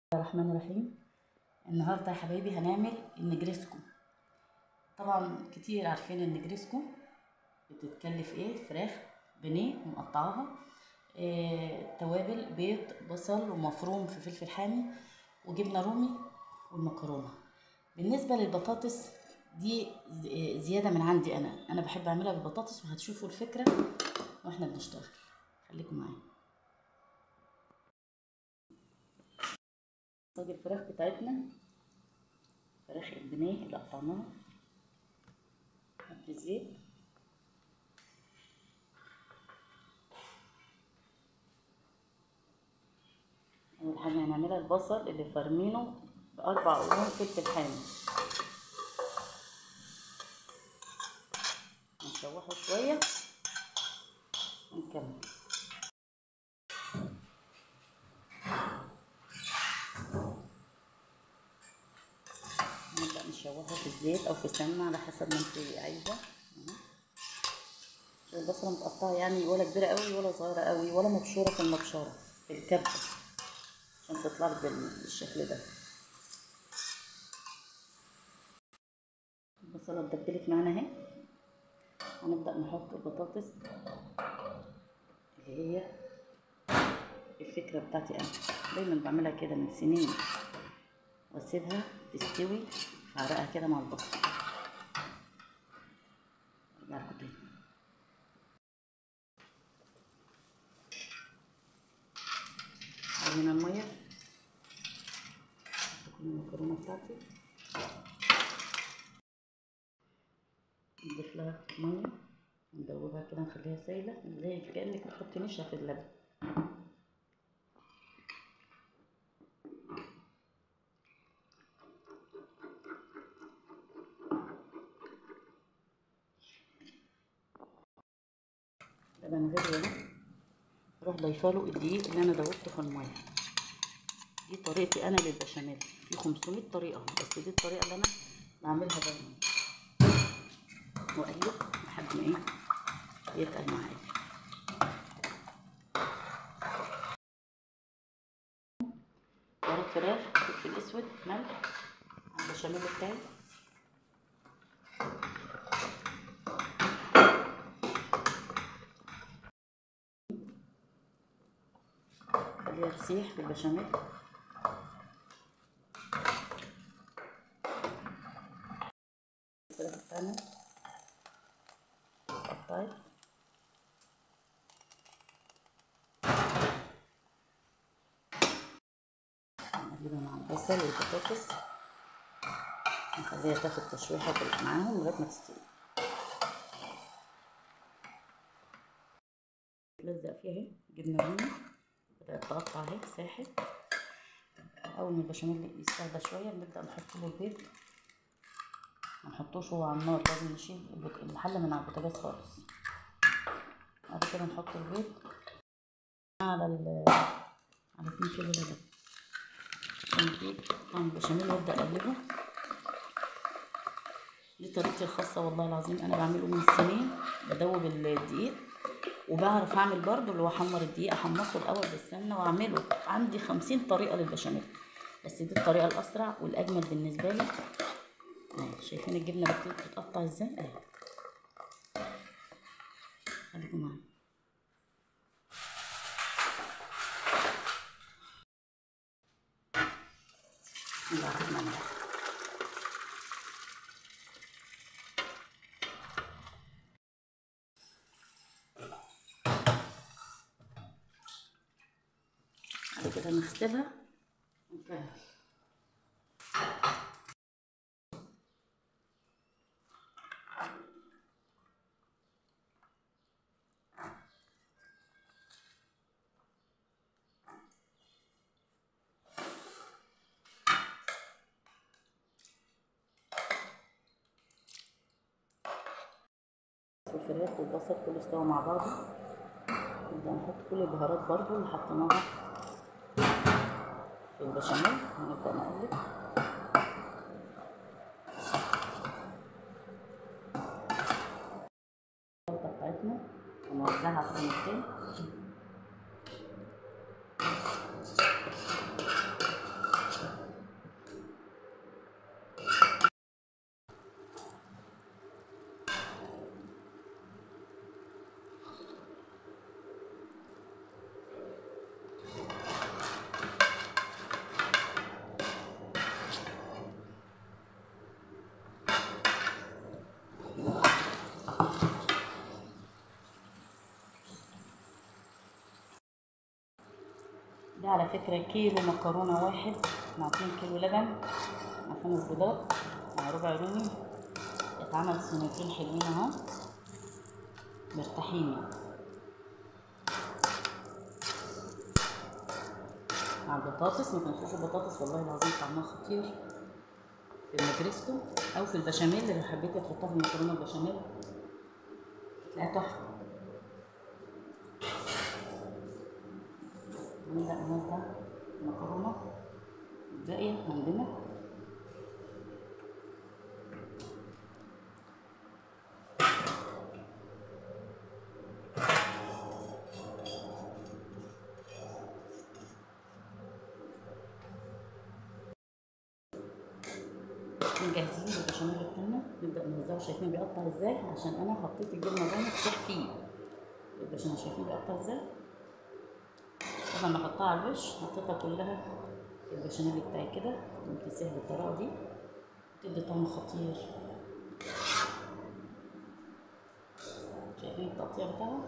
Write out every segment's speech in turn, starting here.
الرحمن الرحيم النهارده يا حبايبي هنعمل النجريسكو طبعا كتير عارفين النجريسكو بتتكلف ايه فراخ بانيه ومقطعاها إيه توابل بيض بصل ومفروم في فلفل حامي وجبنه رومي والمكرونه بالنسبه للبطاطس دي ز- زياده من عندي انا انا بحب اعملها بالبطاطس وهتشوفوا الفكره واحنا بنشتغل خليكم معايا صاج الفراخ بتاعتنا فراخ البانيه اللي قطعناها نحط الزيت أول حاجة هنعملها البصل اللي فرمينه بأربع قرون فلفل حامي نشوحه شوية ونكمل نبدأ نشوحه في الزيت أو في السمنة على حسب ما انت عايزة أهو. البصلة متقطعة يعني ولا كبيرة قوي ولا صغيرة قوي ولا مبشورة في المبشرة في الكبة عشان تطلع لك بالشكل ده البصلة اتدبلت معانا اهي هنبدأ نحط البطاطس اللي هي الفكرة بتاعتي أنا دايما بعملها كده من سنين واسيبها تستوي في عرقها كده مع البصل ارجع لكم تاني هنا المية تكون المكرونة بتاعتي نضيف لها مية ندوبها كده نخليها سايلة زي كأنك بتحطي نشا في اللبن لبن غلي اهو اروح ضايفه له الدقيق اللي انا دوبته في الميه دي طريقتي انا للبشاميل في 500 طريقه بس دي الطريقه اللي انا بعملها دايما واقلب لحد ما ايه يتقل معايا بهارات فراخ فلفل اسود ملح على البشاميل بتاعي خليها تسيح في البشاميل الفراخ بتاعنا قطعت نقلبها مع البصل والبطاطس نخليها تاخد تشويحة كده معاهم لغاية ما تستوي تلزق فيها اهي جبنة رومي بدأت تقطع اهي ساحت أول ما البشاميل يستهدى شوية بنبدأ نحط له البيض منحطوش هو على النار لازم نشيل الحلة من على البوتاجاز خالص بعد كده نحط البيض على ال على اتنين كيلو لبن عشان نجيب طعم البشاميل وابدأ أقلبه دي طريقتي الخاصة والله العظيم أنا بعمله من سنين بدوب الدقيق وبعرف اعمل برضو اللي هو احمر الدقيق احمصه الاول بالسمنه واعمله عندي خمسين طريقه للبشاميل بس دي الطريقه الاسرع والاجمل بالنسبه لي اهي شايفين الجبنه بتتقطع ازاي اهي خليكم معايا نبعد الملح بعد كده نغسلها ونفرها الفراخ والبصل كله استوى مع بعضه نبدأ نحط كل البهارات برضو اللي حطيناها في البشاميل ونبدأ نقلب الخلطة بتاعتنا ونوزعها على الصينيتين ده على فكرة كيلو مكرونة واحد مع اتنين كيلو لبن مع خمس بيضات مع ربع رومي اتعمل صينيتين حلوين اهو مرتاحين يعني مع البطاطس ما تنسوش البطاطس والله العظيم طعمها خطير في النجريسكو او في البشاميل اللي حبيتي تحطها في المكرونه البشاميل هتلاقيها تحفه نبدأ نوزع المكرونة الباقية عندنا مجهزين البشاميل بتاعنا نبدأ نوزعه شايفين بيقطع ازاي عشان انا حطيت الجبنة الرومي تسيح فيه البشاميل شايفين بيقطع ازاي طبعا بحطها على الوش حطيتها كلها في البشاميل بتاعي كده تسيح بالطريقة دي تدي طعم خطير شايفين التقطيع بتاعها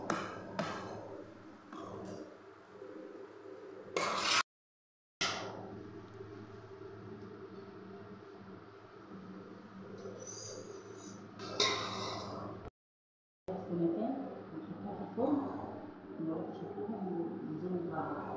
في مكان نحطها في الفرن نروح نشوفوها وننزل نطلعها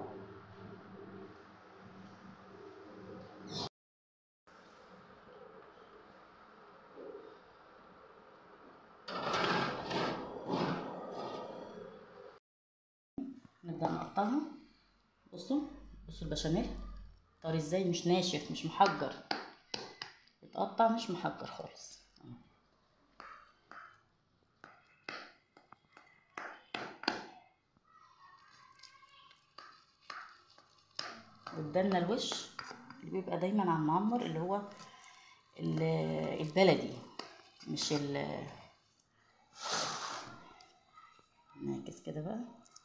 نبدأ نقطعها بصوا بصوا البشاميل طري ازاي مش ناشف مش محجر يتقطع مش محجر خالص قدامنا الوش اللي بيبقى دايما على المعمر اللي هو ال- البلدي مش ال نعكس كده بقى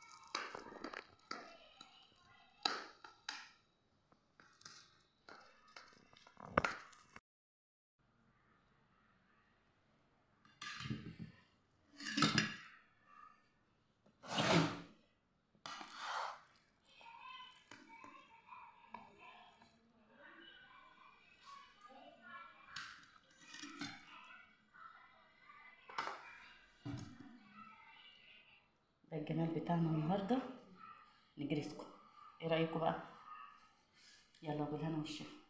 ده الجمال بتاعنا النهارده نجرسكم ايه رايكم بقى يلا بالهنا والشفا